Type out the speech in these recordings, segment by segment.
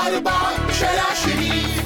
أربعة شارع شريف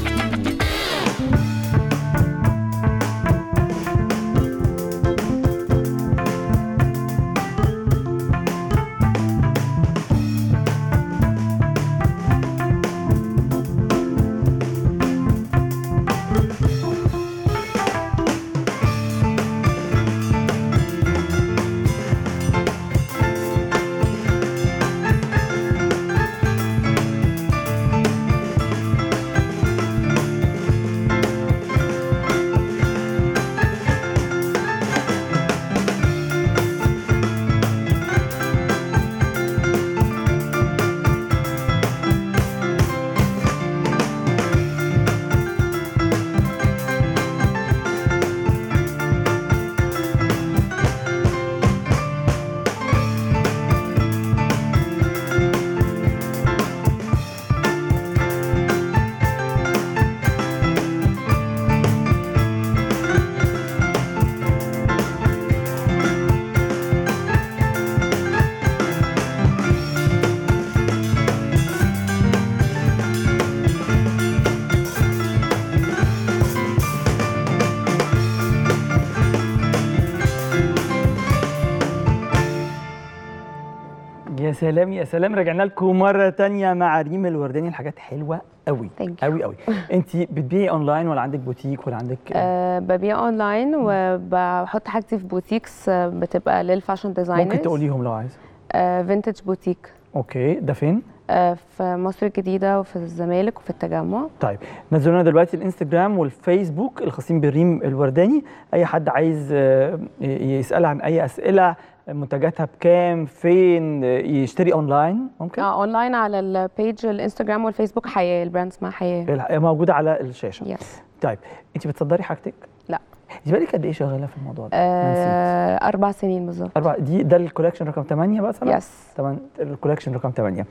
يا سلام يا سلام رجعنا لكم مره تانية مع ريم الورداني الحاجات حلوه قوي Thank you. قوي قوي انت بتبيعي اونلاين ولا عندك بوتيك ولا عندك أه ببيع اونلاين وبحط حاجتي في بوتيكس آه، بتبقى للفاشن ديزاينرز ممكن تقوليهم لو عايزه فينتج بوتيك اوكي ده فين آه، في مصر الجديدة وفي الزمالك وفي التجمع طيب نزلونا دلوقتي الانستجرام والفيسبوك الخاصين بريم الورداني اي حد عايز آه، ي- يسال عن اي اسئله منتجاتها بكام فين آه، يشتري اونلاين ممكن اه اونلاين على البيج الانستجرام والفيسبوك حياة البراند اسمها حياة الح- موجوده على الشاشه يس طيب انت بتصدري حاجتك لا انت بقالك قد ايه شغاله في الموضوع ده أنا نسيت. آه أربع سنين بالظبط أربعة دي ده الكولكشن رقم 8 مثلا يس طبعا الكولكشن رقم 8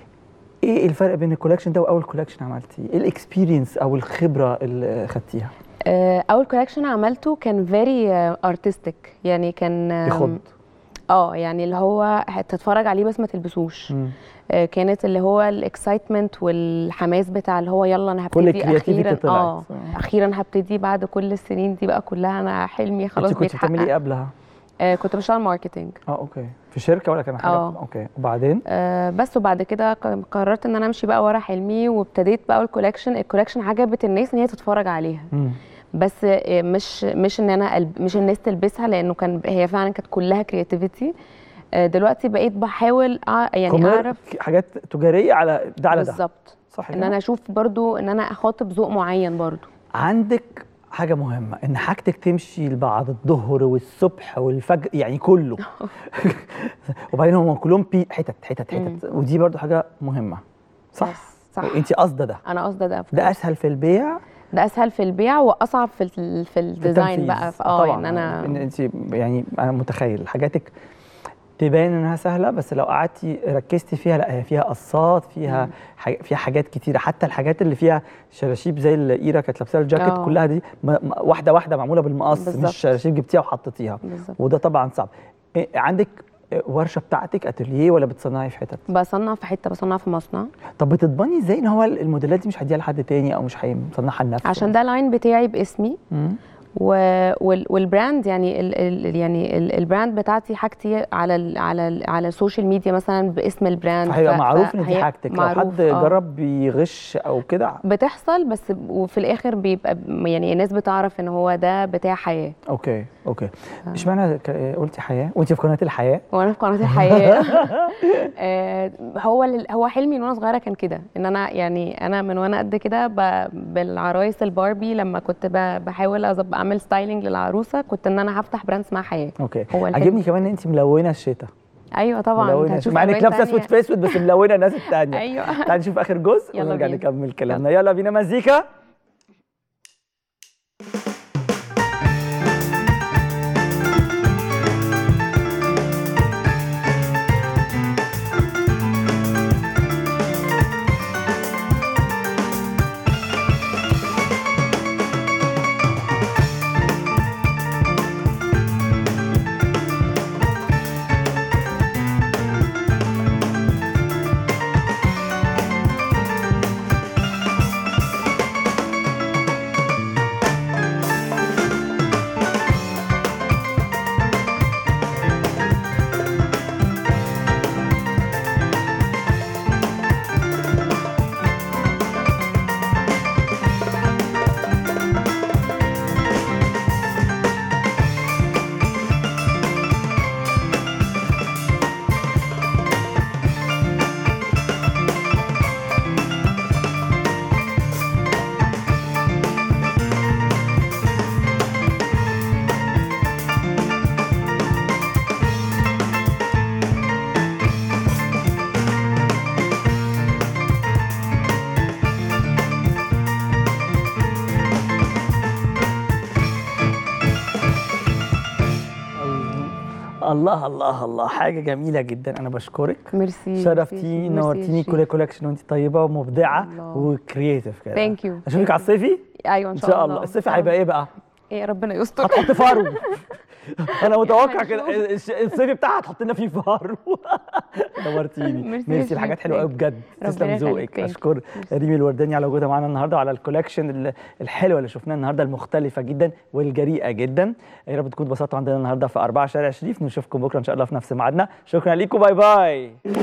ايه الفرق بين الكولكشن ده واول كولكشن عملتيه؟ ايه الاكسبيرينس او الخبره اللي خدتيها؟ آه أول كولكشن عملته كان فيري ارتستيك يعني كان آم، يخض اه يعني اللي هو تتفرج عليه بس ما تلبسوش مم. آه، كانت اللي هو الاكسايتمنت والحماس بتاع اللي هو يلا انا كل هبتدي الكرياتيفيتي اخيرا طلعت. اه اخيرا هبتدي بعد كل السنين دي بقى كلها انا حلمي خلاص انت كنت بتعملي ايه بيتحقق قبلها؟ آه كنت بشتغل ماركتينج اه اوكي في شركه ولا كان حاجه؟ آه. اوكي وبعدين؟ آه بس وبعد كده ق- قررت ان انا امشي بقى ورا حلمي وابتديت بقى الكولكشن الكولكشن عجبت الناس ان هي تتفرج عليها مم. بس آه، مش مش ان انا ألب- مش الناس تلبسها لانه كان هي فعلا كانت كلها كرياتيفيتي دلوقتي بقيت بحاول أع- يعني كومير- اعرف حاجات تجاريه على ده على ده بالظبط صح ان كده؟ انا اشوف برضو ان انا اخاطب ذوق معين برضو عندك حاجه مهمه ان حاجتك تمشي لبعض الظهر والصبح والفجر يعني كله وبعدين هم كلهم بي حتت حتت حتت ودي برضو حاجه مهمه صح بس صح انت قصده ده انا قصده ده ده اسهل في البيع ده اسهل في البيع واصعب في ال- في الديزاين بقى في- اه طبعا ان انا ان انت يعني انا متخيل حاجاتك تبان انها سهله بس لو قعدتي ركزتي فيها لا هي فيها قصات فيها حاجة فيها حاجات كتيره حتى الحاجات اللي فيها شراشيب زي اللي ايرا كانت لابساها الجاكيت آه. كلها دي م- م- واحده واحده معموله بالمقص بالظبط. مش شراشيب جبتيها وحطيتيها بالظبط وده طبعا صعب إيه، عندك ورشه بتاعتك اتelier ولا بتصنعي في حتت بصنع في حته بصنع في مصنع طب بتضمني ازاي ان هو الموديلات دي مش هديها لحد تاني او مش هيصنعها لنفسه عشان ده لاين بتاعي باسمي مم. و... وال... والبراند يعني ال... ال... يعني ال... البراند بتاعتي حاجتي على ال... على ال... على السوشيال ميديا مثلا باسم البراند هيبقى ف- معروف ان دي فهي حاجتك لو معروف، حد آه. جرب يغش او كده بتحصل بس وفي الاخر بيبقى يعني الناس بتعرف ان هو ده بتاع حياه اوكي اوكي اشمعنى ك- قلتي حياه وانت في قناه الحياه وانا في قناه الحياه آه، هو ال- هو حلمي من وانا صغيره كان كده ان انا يعني انا من وانا قد كده ب- بالعرايس الباربي لما كنت ب- بحاول أظب- اعمل ستايلينج للعروسه كنت ان انا هفتح براند اسمها حياه اوكي هو الحلم. عجبني كمان ان انت ملونه الشتاء ايوه طبعا أنت ملونه هتشوف مع انك ألوان لابسه تانية. اسود في اسود بس ملونه الناس الثانيه ايوه تعالي نشوف اخر جزء يلا ونرجع بينا. نكمل كلامنا يلا بينا مزيكا الله الله الله حاجه جميله جدا انا بشكرك ميرسي شرفتيني نورتيني كل كولكشن وانت طيبه ومبدعه الله. وكرييتيف كده Thank you. اشوفك Thank على الصيفي ايوه ان شاء الله الصيفي هيبقى ايه بقى ايه ربنا يستر هتحط فارو انا متوقع هنشوف. كده الش- الصيفي بتاعها هتحط لنا فيه فارو نورتيني ميرسي ميرسي يا الحاجات شيخ. حلوه قوي بجد ربنا تسلم يخليك. ذوقك Thank you. اشكر ريمي الورداني على وجودها معانا النهارده وعلى الكولكشن ال- الحلوه اللي شفناها النهارده المختلفه جدا والجريئه جدا يا رب تكونوا اتبسطتوا عندنا النهارده في 4 شارع شريف نشوفكم بكره ان شاء الله في نفس ميعادنا شكرا ليكم باي باي